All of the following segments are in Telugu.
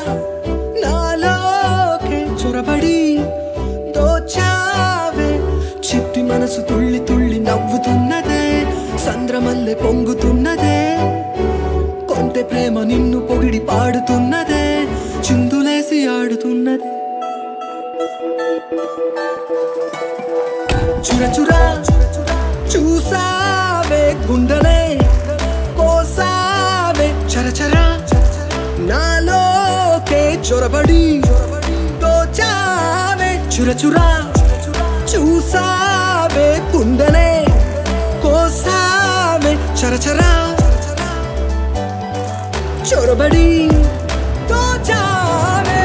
నాలోకే చొరబడి దోచావే చిట్టి మనసు తుళ్ళి తుళ్ళి నవ్వుతున్నదే సంద్రమల్లె పొంగుతున్నదే కొంటె ప్రేమ నిన్ను పొగిడి పాడుతున్నదే చిందులేసి ఆడుతున్నదే చురచురా చూసావే గుండెనే కోసావే చరచరా నాలోకే చొరబడి దోచావే చురచురా చూసావే గుండెనే కోసావే చరచరా చొరబడి దోచావే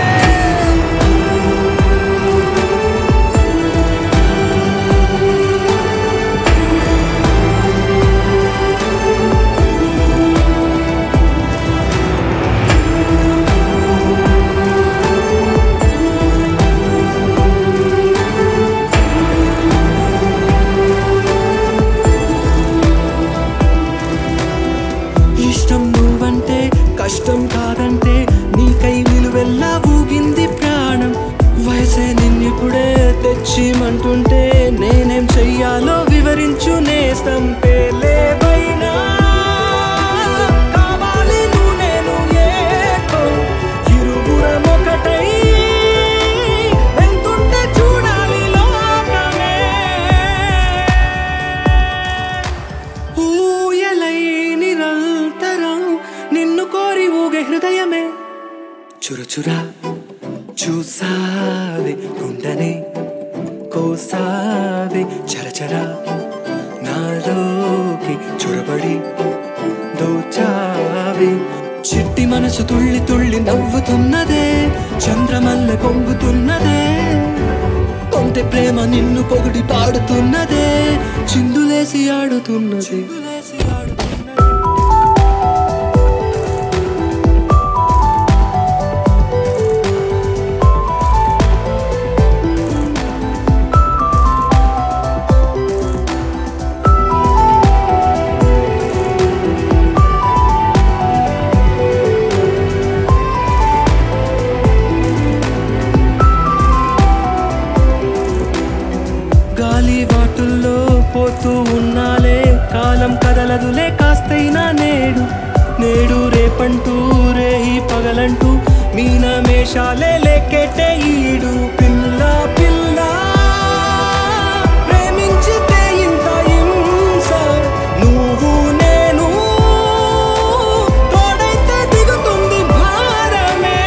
ఇష్టం నువ్వంటే కష్టం కాదంటే నీకై నిలువెల్లా ఊగింది ప్రాణం వయసే నిన్నిప్పుడే తెచ్చిమంటుంటే నేనేం చెయ్యాలో వివరించు నేస్తం పేలేవైనా కావాలి నువ్వు నేను ఏకో ఇరువురం ఒకటై వెళ్తుంటే చూడాలి లోకమే ఊయలై నిరంతరం నిన్ను కోరి ఊగే హృదయమే చురచురా చూసావే గుండెనే కోసావే చరచరా నాలోకి చొరబడి దోచావే చిట్టి మనసు తుళ్ళి తుళ్ళి నవ్వుతున్నదే చంద్రమల్లె పొంగుతున్నదే కొంటె ప్రేమ నిన్ను పొగిడి పాడుతున్నదే చిందులేసి ఆడుతున్నది గాలి వాటుల్లో పోతూ ఉన్నాలే కాలం కదలదులే కాస్తైనా నేడు నేడు రేపంటూ రేయి పగలంటూ మీన మేషాలే లెక్కెట్టే ఈడు పిల్ల పిల్ల ప్రేమించితే ఇంత హింస నువ్వు నేను తోడైతే దిగుతుంది భారమే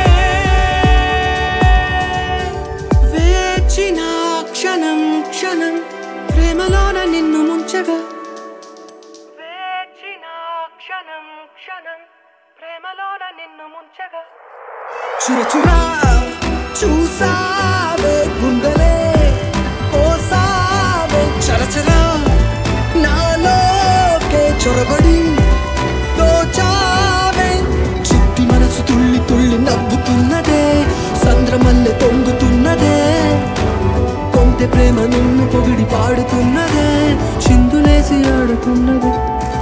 వేచిన క్షణం క్షణం ప్రేమలోన నిన్ను ముంచగా వేచిన క్షణం క్షణం ప్రేమలోన నిన్ను ముంచగా చురచురా చూసావే గుండెలే కోసావే చరచరా నాలోకే చొరబడి దోచావే చిట్టి మనసు తుళ్ళి తుళ్ళి నవ్వుతున్నదే సంద్రమల్లె పొంగుతున్నదే కొంటె ప్రేమ నిన్ను పొగిడి పాడుతున్నదే చిందులేసి ఆడుతున్నదే